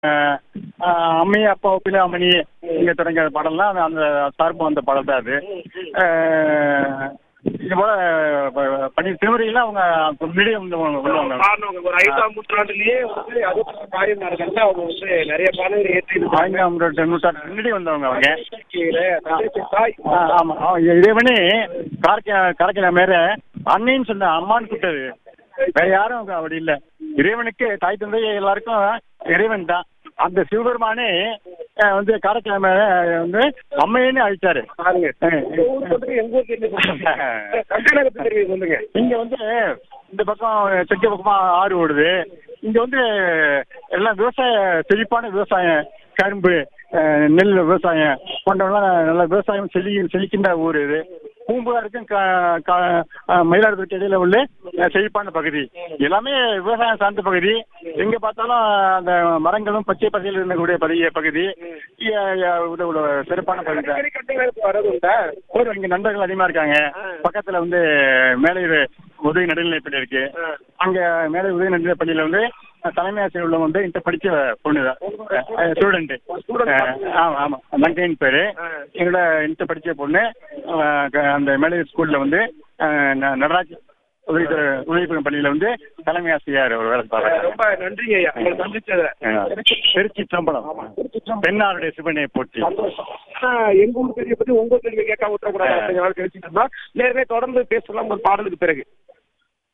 அம்மி அப்பா ஒப்பில அம்மணி இங்கே தொடங்கிய படம்லாம் அந்த- அந்த சார்பு வந்த படம் தான் அது அஹ், இது போல ப- பணி திருமுறையில் அவங்க முன்னாடியே வந்து உள்ளவங்க பாடினவங்க ஒரு ஐந்தாம் நூற்றாண்டுலயே வந்து அது காரியம் நடக்கல அவங்க வந்து நிறைய பாடல்கள் ஏற்றி ஐந்தாம் நூற்றாண்டு நூற்றாண்டு முன்னாடி வந்தவங்க அவங்க தாய் ஆ, ஆமா ஆ, இறைவனே காரைக்க காரைக்கால மேல அன்னைன்னு சொன்ன அம்மான்னு கூப்பிட்டது வேற யாரும் அங்க அப்படி இல்ல இறைவனுக்கு தாய் தந்தை எல்லாருக்கும் இறைவன் தான் அந்த சிவபெருமானே அஹ், வந்து காரைக்கால மேல வந்து அம்மையன்னு அழிச்சாரு பாருங்க அஹ், எங்க ஊர் சொல்லுங்க எங்க ஊருக்கு என்ன சொல்லுங்க கட்டணத்தை தெரிவி சொல்லுங்க இங்க வந்து இந்த பக்கம் தெற்கு பக்கமா ஆறு ஓடுது இங்க வந்து எல்லாம் விவசாய செழிப்பான விவசாயம் கரும்பு அஹ், நெல் விவசாயம் போன்றவெல்லாம் நல்ல விவசாயம் செழி செழிக்கின்ற ஊர் இது பூம்புகாருக்கும் க- க- அஹ், மயிலாடுதுறைக்கு இடையில உள்ள அஹ், செழிப்பான பகுதி எல்லாமே விவசாயம் சார்ந்த பகுதி எங்க பார்த்தாலும் அந்த மரங்களும் பச்சை பகுதியில் இருக்கக்கூடிய பகுதி பகுதி இ- இ- இது ஒரு சிறப்பான பகுதி தான் அடிக்கடி கட்டணத்துக்கு வரது உண்டா போதும் இங்க நண்பர்கள் அதிகமா இருக்காங்க பக்கத்துல வந்து மேலையூர் உதவி நடுநிலைப்பள்ளி இருக்கு அங்க மேலே உதவி நடுநிலைப்பள்ளியில வந்து அஹ், தலைமை ஆசிரியர் உள்ளவங்க வந்து இந்த படிச்ச பொண்ணு தான் ஸ்டூடெண்ட் ஆமா ஆமா மங்கையின் பேரு எங்களோட இந்த படிச்ச பொண்ணு அஹ், க- அந்த மேலையூர் ஸ்கூல்ல வந்து அஹ், ந- நடராஜ் உதவி உதவி பள்ளியில வந்து தலைமை ஆசிரியர் ஒரு வேலை பார்க்கறாங்க ரொம்ப நன்றிங்க ஐயா உங்களை சந்திச்சத திருச்சி சம்பளம் பெண்ணாருடைய சிவனை போற்றி ஆஹ் எங்க ஊர் பெரிய பத்தி உங்க ஊர் பெரிய கேட்காம விட்டுறக்கூடாது அப்படிங்கிறனால தெரிவிச்சுட்டு நேரவே தொடர்ந்து பேசலாம் ஒரு பாடலுக்கு பிறகு